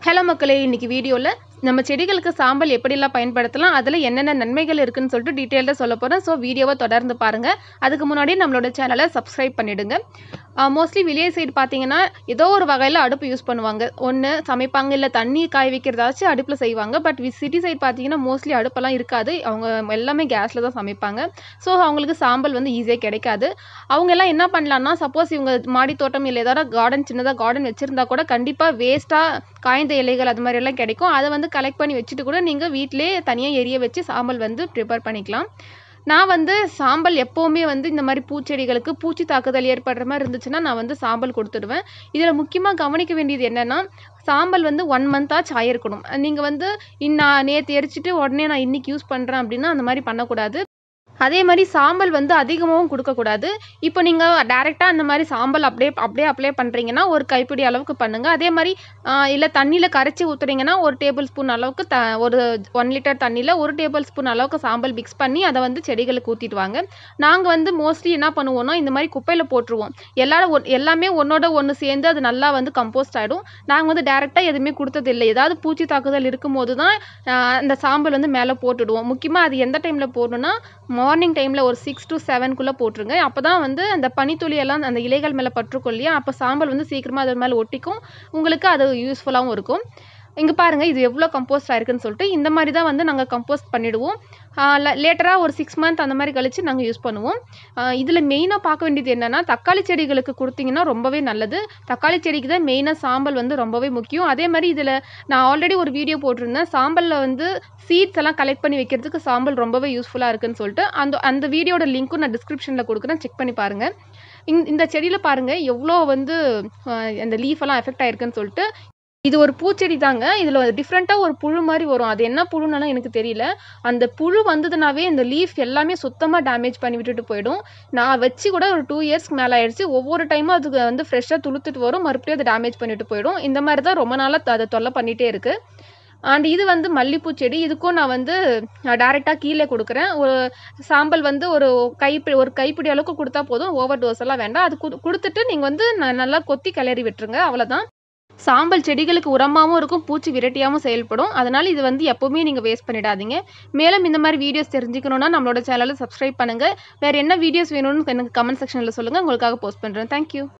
hello மக்களே இன்னைக்கு வீடியோவில் நம்ம செடிகளுக்கு சாம்பல் எப்படிலாம் பயன்படுத்தலாம் அதில் என்னென்ன நன்மைகள் இருக்குன்னு சொல்லிட்டு டீட்டெயில்டாக சொல்ல போகிறேன் ஸோ வீடியோவை தொடர்ந்து பாருங்கள் அதுக்கு முன்னாடி நம்மளோட சேனலை சப்ஸ்கிரைப் பண்ணிவிடுங்க மோஸ்ட்லி வில்லேஜ் சைடு பார்த்தீங்கன்னா ஏதோ ஒரு வகையில் அடுப்பு யூஸ் பண்ணுவாங்க ஒன்று சமைப்பாங்க இல்லை தண்ணி காய வைக்கிறதாச்சும் அடுப்பில் செய்வாங்க பட் சிட்டி சைடு பார்த்தீங்கன்னா மோஸ்ட்லி அடுப்பெல்லாம் இருக்காது அவங்க எல்லாமே கேஸில் தான் சமைப்பாங்க ஸோ அவங்களுக்கு சாம்பல் வந்து ஈஸியாக கிடைக்காது அவங்க எல்லாம் என்ன பண்ணலான்னா சப்போஸ் இவங்க மாடி தோட்டம் இல்லை ஏதாவது கார்டன் சின்னதாக கார்டன் வச்சுருந்தா கூட கண்டிப்பாக வேஸ்ட்டாக காய்ந்த இலைகள் அது மாதிரி எல்லாம் கிடைக்கும் அதை வந்து கலெக்ட் பண்ணி வச்சுட்டு கூட நீங்கள் வீட்டிலே தனியாக எரிய வச்சு சாம்பல் வந்து ப்ரிப்பேர் பண்ணிக்கலாம் நான் வந்து சாம்பல் எப்போவுமே வந்து இந்த மாதிரி பூச்செடிகளுக்கு பூச்சி தாக்குதல் ஏற்படுற மாதிரி இருந்துச்சுன்னா நான் வந்து சாம்பல் கொடுத்துடுவேன் இதில் முக்கியமாக கவனிக்க வேண்டியது என்னென்னா சாம்பல் வந்து ஒன் மந்த்தாச்சும் ஆயிருக்கணும் நீங்கள் வந்து நான் நேற்று எரிச்சிட்டு உடனே நான் இன்றைக்கி யூஸ் பண்ணுறேன் அப்படின்னா அந்த மாதிரி பண்ணக்கூடாது அதே மாதிரி சாம்பல் வந்து அதிகமாகவும் கொடுக்கக்கூடாது இப்போ நீங்கள் டேரெக்டாக அந்த மாதிரி சாம்பல் அப்படியே அப்படியே அப்ளை பண்ணுறீங்கன்னா ஒரு கைப்பிடி அளவுக்கு பண்ணுங்கள் அதே மாதிரி இல்லை தண்ணியில் கரைச்சி ஊற்றுறீங்கன்னா ஒரு டேபிள் ஸ்பூன் அளவுக்கு த ஒரு ஒன் லிட்டர் தண்ணியில் ஒரு டேபிள் ஸ்பூன் அளவுக்கு சாம்பல் மிக்ஸ் பண்ணி அதை வந்து செடிகளுக்கு ஊற்றிட்டு வாங்க நாங்கள் வந்து மோஸ்ட்லி என்ன பண்ணுவோம்னா இந்த மாதிரி குப்பையில் போட்டுருவோம் எல்லாரும் ஒன் எல்லாமே ஒன்றோட ஒன்று சேர்ந்து அது நல்லா வந்து கம்போஸ்ட் ஆகிடும் நாங்கள் வந்து டேரெக்டாக எதுவுமே கொடுத்ததில்லை ஏதாவது பூச்சி தாக்குதல் இருக்கும்போது தான் அந்த சாம்பல் வந்து மேலே போட்டுடுவோம் முக்கியமாக அது எந்த டைமில் போடணும்னா மார்னிங் டைமில் ஒரு சிக்ஸ் டு செவன்குள்ளே போட்டுருங்க அப்போ தான் வந்து அந்த பனித்துளி எல்லாம் அந்த இலைகள் மேலே பற்றுக்கும் இல்லையா அப்போ சாம்பல் வந்து சீக்கிரமாக அது மேலே ஒட்டிக்கும் உங்களுக்கு அது யூஸ்ஃபுல்லாகவும் இருக்கும் இங்கே பாருங்கள் இது எவ்வளோ கம்போஸ்ட் ஆயிருக்குன்னு சொல்லிட்டு இந்த மாதிரி தான் வந்து நாங்கள் கம்போஸ்ட் பண்ணிவிடுவோம் லேட்டராக ஒரு சிக்ஸ் மந்த் அந்த மாதிரி கழித்து நாங்கள் யூஸ் பண்ணுவோம் இதில் மெயினாக பார்க்க வேண்டியது என்னென்னா தக்காளி செடிகளுக்கு கொடுத்தீங்கன்னா ரொம்பவே நல்லது தக்காளி செடிக்கு தான் மெயினாக சாம்பல் வந்து ரொம்பவே முக்கியம் அதே மாதிரி இதில் நான் ஆல்ரெடி ஒரு வீடியோ போட்டிருந்தேன் சாம்பலில் வந்து சீட்ஸ் எல்லாம் கலெக்ட் பண்ணி வைக்கிறதுக்கு சாம்பல் ரொம்பவே யூஸ்ஃபுல்லாக இருக்குன்னு சொல்லிட்டு அந்த அந்த வீடியோட லிங்க்கும் நான் டிஸ்கிரிப்ஷனில் கொடுக்குறேன் செக் பண்ணி பாருங்கள் இந்த செடியில் பாருங்கள் எவ்வளோ வந்து அந்த லீஃப் எல்லாம் எஃபெக்ட் ஆயிருக்குன்னு சொல்லிட்டு இது ஒரு பூச்செடி தாங்க இதில் டிஃப்ரெண்ட்டாக ஒரு புழு மாதிரி வரும் அது என்ன புழுனாலும் எனக்கு தெரியல அந்த புழு வந்ததுனாவே இந்த லீஃப் எல்லாமே சுத்தமாக டேமேஜ் பண்ணி விட்டுட்டு போயிடும் நான் வச்சு கூட ஒரு டூ இயர்ஸ்க்கு மேலே ஆயிடுச்சு ஒவ்வொரு டைமும் அதுக்கு வந்து ஃப்ரெஷ்ஷாக துளுத்துட்டு வரும் மறுபடியும் அதை டேமேஜ் பண்ணிட்டு போயிடும் இந்த மாதிரி தான் ரொம்ப நாளாக அதை தொல்லை பண்ணிகிட்டே இருக்குது அண்ட் இது வந்து மல்லிப்பூ செடி இதுக்கும் நான் வந்து டேரெக்டாக கீழே கொடுக்குறேன் ஒரு சாம்பல் வந்து ஒரு கைப்பிடி ஒரு கைப்பிடி அளவுக்கு கொடுத்தா போதும் ஓவர் டோஸ் எல்லாம் வேண்டாம் அது கொடுத்துட்டு நீங்கள் வந்து நல்லா கொத்தி கிளறி விட்டுருங்க அவ்வளோதான் சாம்பல் செடிகளுக்கு உரமாகவும் இருக்கும் பூச்சி விரட்டியாகவும் செயல்படும் அதனால் இது வந்து எப்போவுமே நீங்கள் வேஸ்ட் பண்ணிடாதீங்க மேலும் இந்த மாதிரி வீடியோஸ் தெரிஞ்சுக்கணுன்னா நம்மளோட சேனலை சப்ஸ்கிரைப் பண்ணுங்கள் வேறு என்ன வீடியோஸ் வேணும்னு எனக்கு கமெண்ட் செக்ஷனில் சொல்லுங்கள் உங்களுக்காக போஸ்ட் பண்ணுறேன் தேங்க்யூ